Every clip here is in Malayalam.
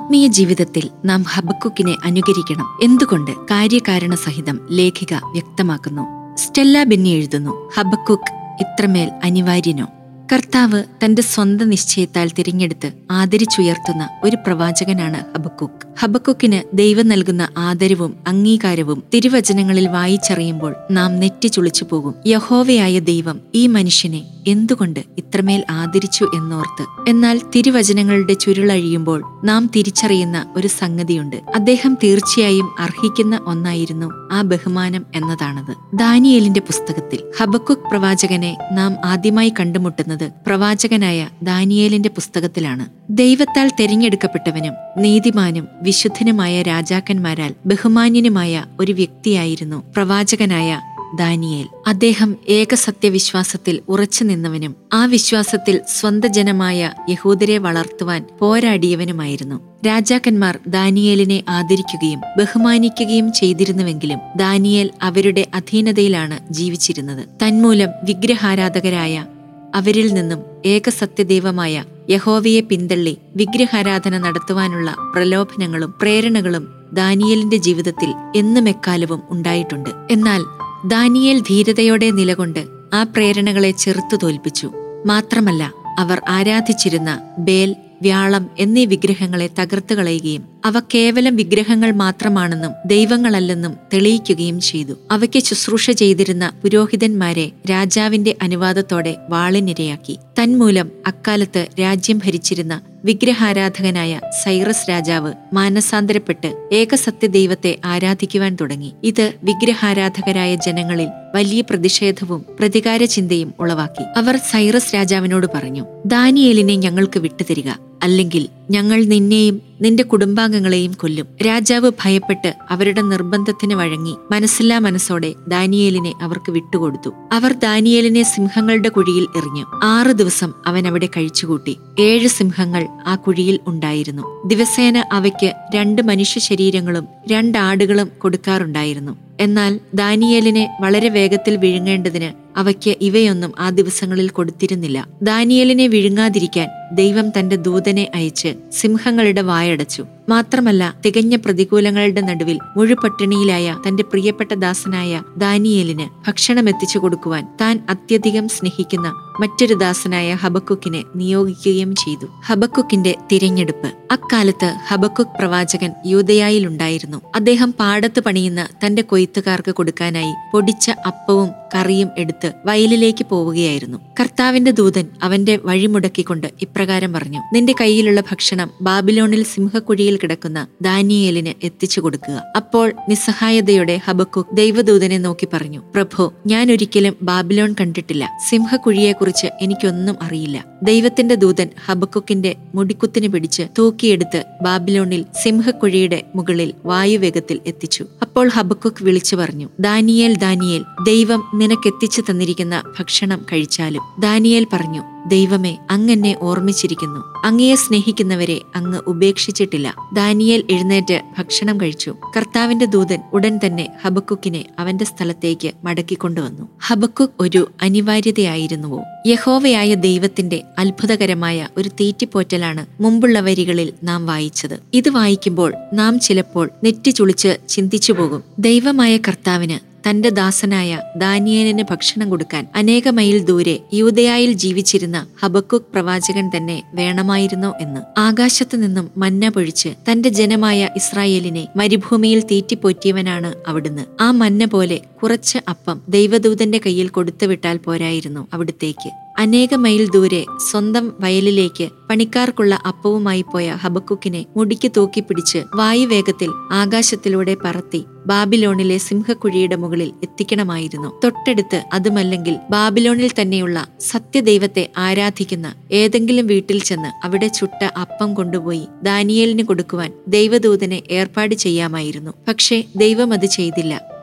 ആത്മീയ ജീവിതത്തിൽ നാം ഹബക്കുക്കിനെ അനുകരിക്കണം എന്തുകൊണ്ട് കാര്യകാരണ സഹിതം ലേഖിക വ്യക്തമാക്കുന്നു സ്റ്റെല്ല ബെന്നി എഴുതുന്നു ഹബക്കുക്ക് ഇത്രമേൽ അനിവാര്യനോ കർത്താവ് തന്റെ സ്വന്തം നിശ്ചയത്താൽ തിരഞ്ഞെടുത്ത് ആദരിച്ചുയർത്തുന്ന ഒരു പ്രവാചകനാണ് ഹബക്കുക്ക് ഹബക്കുക്കിന് ദൈവം നൽകുന്ന ആദരവും അംഗീകാരവും തിരുവചനങ്ങളിൽ വായിച്ചറിയുമ്പോൾ നാം നെറ്റി ചുളിച്ചു പോകും യഹോവയായ ദൈവം ഈ മനുഷ്യനെ എന്തുകൊണ്ട് ഇത്രമേൽ ആദരിച്ചു എന്നോർത്ത് എന്നാൽ തിരുവചനങ്ങളുടെ ചുരുളഴിയുമ്പോൾ നാം തിരിച്ചറിയുന്ന ഒരു സംഗതിയുണ്ട് അദ്ദേഹം തീർച്ചയായും അർഹിക്കുന്ന ഒന്നായിരുന്നു ആ ബഹുമാനം എന്നതാണത് ദാനിയേലിന്റെ പുസ്തകത്തിൽ ഹബക്കുക്ക് പ്രവാചകനെ നാം ആദ്യമായി കണ്ടുമുട്ടുന്നത് പ്രവാചകനായ ദാനിയേലിന്റെ പുസ്തകത്തിലാണ് ദൈവത്താൽ തെരഞ്ഞെടുക്കപ്പെട്ടവനും നീതിമാനും വിശുദ്ധനുമായ രാജാക്കന്മാരാൽ ബഹുമാന്യനുമായ ഒരു വ്യക്തിയായിരുന്നു പ്രവാചകനായ ദാനിയേൽ അദ്ദേഹം ഏകസത്യവിശ്വാസത്തിൽ ഉറച്ചു നിന്നവനും ആ വിശ്വാസത്തിൽ സ്വന്ത ജനമായ യഹൂദരെ വളർത്തുവാൻ പോരാടിയവനുമായിരുന്നു രാജാക്കന്മാർ ദാനിയേലിനെ ആദരിക്കുകയും ബഹുമാനിക്കുകയും ചെയ്തിരുന്നുവെങ്കിലും ദാനിയേൽ അവരുടെ അധീനതയിലാണ് ജീവിച്ചിരുന്നത് തന്മൂലം വിഗ്രഹാരാധകരായ അവരിൽ നിന്നും ഏകസത്യദൈവമായ യഹോവയെ പിന്തള്ളി വിഗ്രഹാരാധന നടത്തുവാനുള്ള പ്രലോഭനങ്ങളും പ്രേരണകളും ദാനിയേലിന്റെ ജീവിതത്തിൽ എന്നും എക്കാലവും ഉണ്ടായിട്ടുണ്ട് എന്നാൽ ദാനിയേൽ ധീരതയോടെ നിലകൊണ്ട് ആ പ്രേരണകളെ ചെറുത്തു തോൽപ്പിച്ചു മാത്രമല്ല അവർ ആരാധിച്ചിരുന്ന ബേൽ വ്യാളം എന്നീ വിഗ്രഹങ്ങളെ തകർത്തു കളയുകയും അവ കേവലം വിഗ്രഹങ്ങൾ മാത്രമാണെന്നും ദൈവങ്ങളല്ലെന്നും തെളിയിക്കുകയും ചെയ്തു അവയ്ക്ക് ശുശ്രൂഷ ചെയ്തിരുന്ന പുരോഹിതന്മാരെ രാജാവിന്റെ അനുവാദത്തോടെ വാളിനിരയാക്കി തന്മൂലം അക്കാലത്ത് രാജ്യം ഭരിച്ചിരുന്ന വിഗ്രഹാരാധകനായ സൈറസ് രാജാവ് മാനസാന്തരപ്പെട്ട് ഏകസത്യ ദൈവത്തെ ആരാധിക്കുവാൻ തുടങ്ങി ഇത് വിഗ്രഹാരാധകരായ ജനങ്ങളിൽ വലിയ പ്രതിഷേധവും പ്രതികാര ചിന്തയും ഉളവാക്കി അവർ സൈറസ് രാജാവിനോട് പറഞ്ഞു ദാനിയേലിനെ ഞങ്ങൾക്ക് വിട്ടുതരിക അല്ലെങ്കിൽ ഞങ്ങൾ നിന്നെയും നിന്റെ കുടുംബാംഗങ്ങളെയും കൊല്ലും രാജാവ് ഭയപ്പെട്ട് അവരുടെ നിർബന്ധത്തിന് വഴങ്ങി മനസ്സില്ലാ മനസ്സോടെ ദാനിയേലിനെ അവർക്ക് വിട്ടുകൊടുത്തു അവർ ദാനിയേലിനെ സിംഹങ്ങളുടെ കുഴിയിൽ എറിഞ്ഞു ആറു ദിവസം അവൻ അവിടെ കഴിച്ചുകൂട്ടി ഏഴ് സിംഹങ്ങൾ ആ കുഴിയിൽ ഉണ്ടായിരുന്നു ദിവസേന അവയ്ക്ക് രണ്ട് മനുഷ്യ ശരീരങ്ങളും രണ്ടാടുകളും കൊടുക്കാറുണ്ടായിരുന്നു എന്നാൽ ദാനിയേലിനെ വളരെ വേഗത്തിൽ വിഴുങ്ങേണ്ടതിന് അവയ്ക്ക് ഇവയൊന്നും ആ ദിവസങ്ങളിൽ കൊടുത്തിരുന്നില്ല ദാനിയേലിനെ വിഴുങ്ങാതിരിക്കാൻ ദൈവം തന്റെ ദൂതനെ അയച്ച് സിംഹങ്ങളുടെ വായടച്ചു മാത്രമല്ല തികഞ്ഞ പ്രതികൂലങ്ങളുടെ നടുവിൽ മുഴുപട്ടിണിയിലായ തന്റെ പ്രിയപ്പെട്ട ദാസനായ ദാനിയേലിന് ഭക്ഷണം എത്തിച്ചു കൊടുക്കുവാൻ താൻ അത്യധികം സ്നേഹിക്കുന്ന മറ്റൊരു ദാസനായ ഹബക്കുക്കിനെ നിയോഗിക്കുകയും ചെയ്തു ഹബക്കുക്കിന്റെ തിരഞ്ഞെടുപ്പ് അക്കാലത്ത് ഹബക്കുക്ക് പ്രവാചകൻ യൂതയായിലുണ്ടായിരുന്നു അദ്ദേഹം പാടത്ത് പണിയുന്ന തന്റെ കൊയ്ത്തുകാർക്ക് കൊടുക്കാനായി പൊടിച്ച അപ്പവും കറിയും എടുത്ത് വയലിലേക്ക് പോവുകയായിരുന്നു കർത്താവിന്റെ ദൂതൻ അവന്റെ വഴിമുടക്കിക്കൊണ്ട് ഇപ്രകാരം പറഞ്ഞു നിന്റെ കയ്യിലുള്ള ഭക്ഷണം ബാബിലോണിൽ സിംഹക്കുഴിയിൽ കിടക്കുന്ന ദാനിയേലിന് എത്തിച്ചു കൊടുക്കുക അപ്പോൾ നിസ്സഹായതയോടെ ഹബക്കുക്ക് ദൈവദൂതനെ നോക്കി പറഞ്ഞു പ്രഭു ഞാൻ ഒരിക്കലും ബാബിലോൺ കണ്ടിട്ടില്ല സിംഹക്കുഴിയെക്കുറിച്ച് എനിക്കൊന്നും അറിയില്ല ദൈവത്തിന്റെ ദൂതൻ ഹബക്കുക്കിന്റെ മുടിക്കുത്തിന് പിടിച്ച് തൂക്കിയെടുത്ത് ബാബിലോണിൽ സിംഹക്കുഴിയുടെ മുകളിൽ വായുവേഗത്തിൽ എത്തിച്ചു അപ്പോൾ ഹബക്കുക്ക് വിളിച്ചു പറഞ്ഞു ദാനിയേൽ ദാനിയേൽ ദൈവം നിനക്കെത്തിച്ചു തന്നിരിക്കുന്ന ഭക്ഷണം കഴിച്ചാലും ദാനിയേൽ പറഞ്ഞു ദൈവമേ അങ്ങെന്നെ ഓർമ്മിച്ചിരിക്കുന്നു അങ്ങയെ സ്നേഹിക്കുന്നവരെ അങ്ങ് ഉപേക്ഷിച്ചിട്ടില്ല ദാനിയേൽ എഴുന്നേറ്റ് ഭക്ഷണം കഴിച്ചു കർത്താവിന്റെ ദൂതൻ ഉടൻ തന്നെ ഹബക്കുക്കിനെ അവന്റെ സ്ഥലത്തേക്ക് മടക്കിക്കൊണ്ടുവന്നു ഹബക്കുക്ക് ഒരു അനിവാര്യതയായിരുന്നുവോ യഹോവയായ ദൈവത്തിന്റെ അത്ഭുതകരമായ ഒരു തീറ്റിപ്പോറ്റലാണ് മുമ്പുള്ള വരികളിൽ നാം വായിച്ചത് ഇത് വായിക്കുമ്പോൾ നാം ചിലപ്പോൾ നെറ്റി ചുളിച്ച് ചിന്തിച്ചു പോകും ദൈവമായ കർത്താവിന് തന്റെ ദാസനായ ദാനിയേലിന് ഭക്ഷണം കൊടുക്കാൻ അനേക മൈൽ ദൂരെ യൂതയായിൽ ജീവിച്ചിരുന്ന ഹബക്കുക്ക് പ്രവാചകൻ തന്നെ വേണമായിരുന്നോ എന്ന് ആകാശത്തു നിന്നും മന്ന പൊഴിച്ച് തന്റെ ജനമായ ഇസ്രായേലിനെ മരുഭൂമിയിൽ തീറ്റിപ്പോറ്റിയവനാണ് അവിടുന്ന് ആ മന്ന പോലെ കുറച്ച് അപ്പം ദൈവദൂതന്റെ കയ്യിൽ കൊടുത്തുവിട്ടാൽ പോരായിരുന്നു അവിടുത്തേക്ക് അനേക മൈൽ ദൂരെ സ്വന്തം വയലിലേക്ക് പണിക്കാർക്കുള്ള അപ്പവുമായി പോയ ഹബക്കുക്കിനെ മുടിക്ക് തൂക്കിപ്പിടിച്ച് വായുവേഗത്തിൽ ആകാശത്തിലൂടെ പറത്തി ബാബിലോണിലെ സിംഹക്കുഴിയുടെ മുകളിൽ എത്തിക്കണമായിരുന്നു തൊട്ടടുത്ത് അതുമല്ലെങ്കിൽ ബാബിലോണിൽ തന്നെയുള്ള സത്യദൈവത്തെ ആരാധിക്കുന്ന ഏതെങ്കിലും വീട്ടിൽ ചെന്ന് അവിടെ ചുട്ട അപ്പം കൊണ്ടുപോയി ദാനിയേലിന് കൊടുക്കുവാൻ ദൈവദൂതനെ ഏർപ്പാട് ചെയ്യാമായിരുന്നു പക്ഷേ ദൈവം അത് ചെയ്തില്ല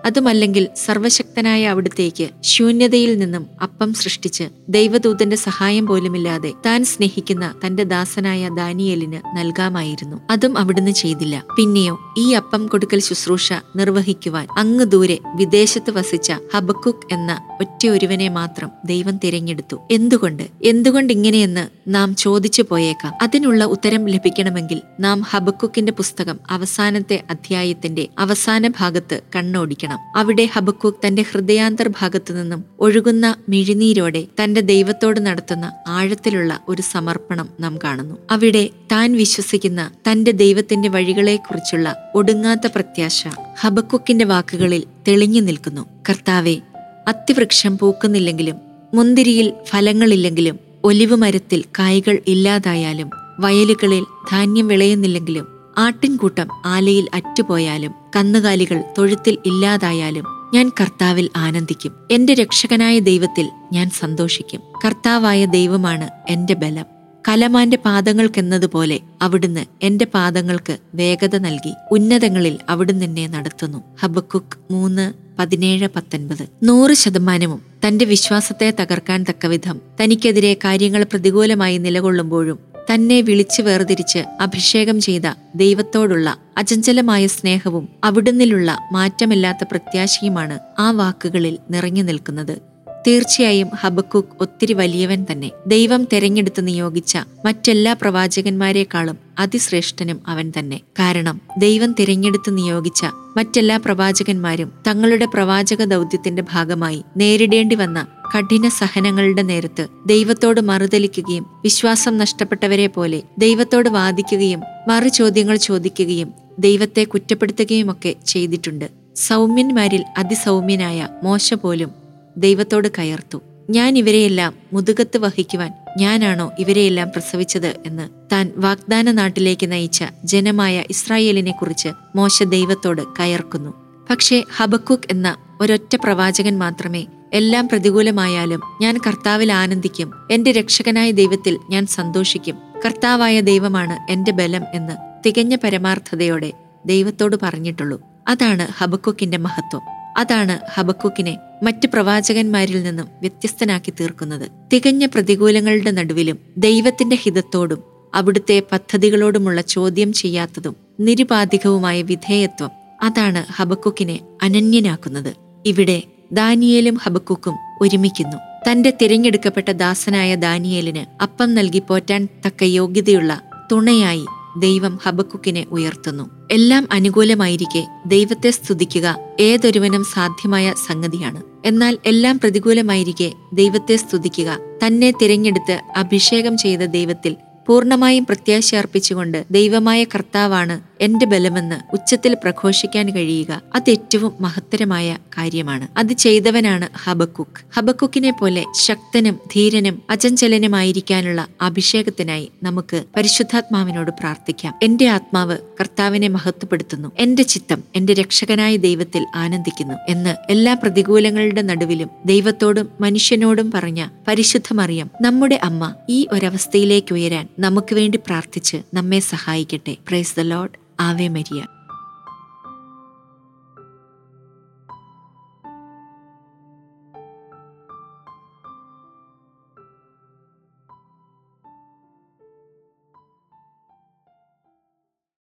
അതുമല്ലെങ്കിൽ സർവശക്തനായ അവിടുത്തേക്ക് ശൂന്യതയിൽ നിന്നും അപ്പം സൃഷ്ടിച്ച് ദൈവദൂതന്റെ സഹായം പോലുമില്ലാതെ താൻ സ്നേഹിക്കുന്ന തന്റെ ദാസനായ ദാനിയേലിന് നൽകാമായിരുന്നു അതും അവിടുന്ന് ചെയ്തില്ല പിന്നെയോ ഈ അപ്പം കൊടുക്കൽ ശുശ്രൂഷ നിർവഹിക്കുവാൻ അങ്ങ് ദൂരെ വിദേശത്ത് വസിച്ച ഹബക്കുക്ക് എന്ന ഒറ്റയൊരുവനെ മാത്രം ദൈവം തിരഞ്ഞെടുത്തു എന്തുകൊണ്ട് എന്തുകൊണ്ട് ഇങ്ങനെയെന്ന് നാം ചോദിച്ചു പോയേക്കാം അതിനുള്ള ഉത്തരം ലഭിക്കണമെങ്കിൽ നാം ഹബക്കുക്കിന്റെ പുസ്തകം അവസാനത്തെ അധ്യായത്തിന്റെ അവസാന ഭാഗത്ത് കണ്ണോടിക്കണം അവിടെ ഹബക്കുക്ക് തന്റെ ഹൃദയാന്തർ ഭാഗത്തു നിന്നും ഒഴുകുന്ന മിഴിനീരോടെ തന്റെ ദൈവത്തോട് നടത്തുന്ന ആഴത്തിലുള്ള ഒരു സമർപ്പണം നാം കാണുന്നു അവിടെ താൻ വിശ്വസിക്കുന്ന തന്റെ ദൈവത്തിന്റെ വഴികളെക്കുറിച്ചുള്ള ഒടുങ്ങാത്ത പ്രത്യാശ ഹബക്കുക്കിന്റെ വാക്കുകളിൽ തെളിഞ്ഞു നിൽക്കുന്നു കർത്താവെ അത്തിവൃക്ഷം പൂക്കുന്നില്ലെങ്കിലും മുന്തിരിയിൽ ഫലങ്ങളില്ലെങ്കിലും ഒലിവ് മരത്തിൽ കായ്കൾ ഇല്ലാതായാലും വയലുകളിൽ ധാന്യം വിളയുന്നില്ലെങ്കിലും ആട്ടിൻകൂട്ടം ആലയിൽ അറ്റുപോയാലും കന്നുകാലികൾ തൊഴുത്തിൽ ഇല്ലാതായാലും ഞാൻ കർത്താവിൽ ആനന്ദിക്കും എന്റെ രക്ഷകനായ ദൈവത്തിൽ ഞാൻ സന്തോഷിക്കും കർത്താവായ ദൈവമാണ് എന്റെ ബലം കലമാന്റെ പാദങ്ങൾക്കെന്നതുപോലെ അവിടുന്ന് എന്റെ പാദങ്ങൾക്ക് വേഗത നൽകി ഉന്നതങ്ങളിൽ അവിടുന്ന് എന്നെ നടത്തുന്നു ഹബക്കുക്ക് മൂന്ന് പതിനേഴ് പത്തൊൻപത് നൂറ് ശതമാനവും തന്റെ വിശ്വാസത്തെ തകർക്കാൻ തക്കവിധം തനിക്കെതിരെ കാര്യങ്ങൾ പ്രതികൂലമായി നിലകൊള്ളുമ്പോഴും തന്നെ വിളിച്ചു വേർതിരിച്ച് അഭിഷേകം ചെയ്ത ദൈവത്തോടുള്ള അചഞ്ചലമായ സ്നേഹവും അവിടുന്നിലുള്ള മാറ്റമില്ലാത്ത പ്രത്യാശയുമാണ് ആ വാക്കുകളിൽ നിറഞ്ഞു നിൽക്കുന്നത് തീർച്ചയായും ഹബക്കുക്ക് ഒത്തിരി വലിയവൻ തന്നെ ദൈവം തെരഞ്ഞെടുത്ത് നിയോഗിച്ച മറ്റെല്ലാ പ്രവാചകന്മാരെക്കാളും അതിശ്രേഷ്ഠനും അവൻ തന്നെ കാരണം ദൈവം തിരഞ്ഞെടുത്ത് നിയോഗിച്ച മറ്റെല്ലാ പ്രവാചകന്മാരും തങ്ങളുടെ പ്രവാചക ദൗത്യത്തിന്റെ ഭാഗമായി നേരിടേണ്ടി വന്ന കഠിന സഹനങ്ങളുടെ നേരത്ത് ദൈവത്തോട് മറുതലിക്കുകയും വിശ്വാസം നഷ്ടപ്പെട്ടവരെ പോലെ ദൈവത്തോട് വാദിക്കുകയും മറു ചോദ്യങ്ങൾ ചോദിക്കുകയും ദൈവത്തെ കുറ്റപ്പെടുത്തുകയുമൊക്കെ ചെയ്തിട്ടുണ്ട് സൗമ്യന്മാരിൽ അതിസൗമ്യനായ മോശ പോലും ദൈവത്തോട് കയർത്തു ഞാൻ ഇവരെയെല്ലാം മുതുകത്ത് വഹിക്കുവാൻ ഞാനാണോ ഇവരെയെല്ലാം പ്രസവിച്ചത് എന്ന് താൻ വാഗ്ദാന നാട്ടിലേക്ക് നയിച്ച ജനമായ ഇസ്രായേലിനെ കുറിച്ച് മോശ ദൈവത്തോട് കയർക്കുന്നു പക്ഷേ ഹബക്കുക്ക് എന്ന ഒരൊറ്റ പ്രവാചകൻ മാത്രമേ എല്ലാം പ്രതികൂലമായാലും ഞാൻ കർത്താവിൽ ആനന്ദിക്കും എന്റെ രക്ഷകനായ ദൈവത്തിൽ ഞാൻ സന്തോഷിക്കും കർത്താവായ ദൈവമാണ് എന്റെ ബലം എന്ന് തികഞ്ഞ പരമാർത്ഥതയോടെ ദൈവത്തോട് പറഞ്ഞിട്ടുള്ളൂ അതാണ് ഹബക്കുക്കിന്റെ മഹത്വം അതാണ് ഹബക്കുക്കിനെ മറ്റ് പ്രവാചകന്മാരിൽ നിന്നും വ്യത്യസ്തനാക്കി തീർക്കുന്നത് തികഞ്ഞ പ്രതികൂലങ്ങളുടെ നടുവിലും ദൈവത്തിന്റെ ഹിതത്തോടും അവിടുത്തെ പദ്ധതികളോടുമുള്ള ചോദ്യം ചെയ്യാത്തതും നിരുപാധികവുമായ വിധേയത്വം അതാണ് ഹബക്കുക്കിനെ അനന്യനാക്കുന്നത് ഇവിടെ ദാനിയേലും ഹബക്കുക്കും ഒരുമിക്കുന്നു തന്റെ തിരഞ്ഞെടുക്കപ്പെട്ട ദാസനായ ദാനിയേലിന് അപ്പം നൽകി പോറ്റാൻ തക്ക യോഗ്യതയുള്ള തുണയായി ദൈവം ഹബക്കുക്കിനെ ഉയർത്തുന്നു എല്ലാം അനുകൂലമായിരിക്കെ ദൈവത്തെ സ്തുതിക്കുക ഏതൊരുവനും സാധ്യമായ സംഗതിയാണ് എന്നാൽ എല്ലാം പ്രതികൂലമായിരിക്കെ ദൈവത്തെ സ്തുതിക്കുക തന്നെ തിരഞ്ഞെടുത്ത് അഭിഷേകം ചെയ്ത ദൈവത്തിൽ പൂർണ്ണമായും പ്രത്യാശ അർപ്പിച്ചുകൊണ്ട് ദൈവമായ കർത്താവാണ് എന്റെ ബലമെന്ന് ഉച്ചത്തിൽ പ്രഘോഷിക്കാൻ കഴിയുക അത് ഏറ്റവും മഹത്തരമായ കാര്യമാണ് അത് ചെയ്തവനാണ് ഹബക്കുക്ക് ഹബക്കുക്കിനെ പോലെ ശക്തനും ധീരനും അചഞ്ചലനുമായിരിക്കാനുള്ള അഭിഷേകത്തിനായി നമുക്ക് പരിശുദ്ധാത്മാവിനോട് പ്രാർത്ഥിക്കാം എന്റെ ആത്മാവ് കർത്താവിനെ മഹത്വപ്പെടുത്തുന്നു എന്റെ ചിത്തം എന്റെ രക്ഷകനായ ദൈവത്തിൽ ആനന്ദിക്കുന്നു എന്ന് എല്ലാ പ്രതികൂലങ്ങളുടെ നടുവിലും ദൈവത്തോടും മനുഷ്യനോടും പറഞ്ഞ പരിശുദ്ധമറിയം നമ്മുടെ അമ്മ ഈ ഒരവസ്ഥയിലേക്ക് ഉയരാൻ നമുക്ക് വേണ്ടി പ്രാർത്ഥിച്ച് നമ്മെ സഹായിക്കട്ടെ praise the lord Ave Maria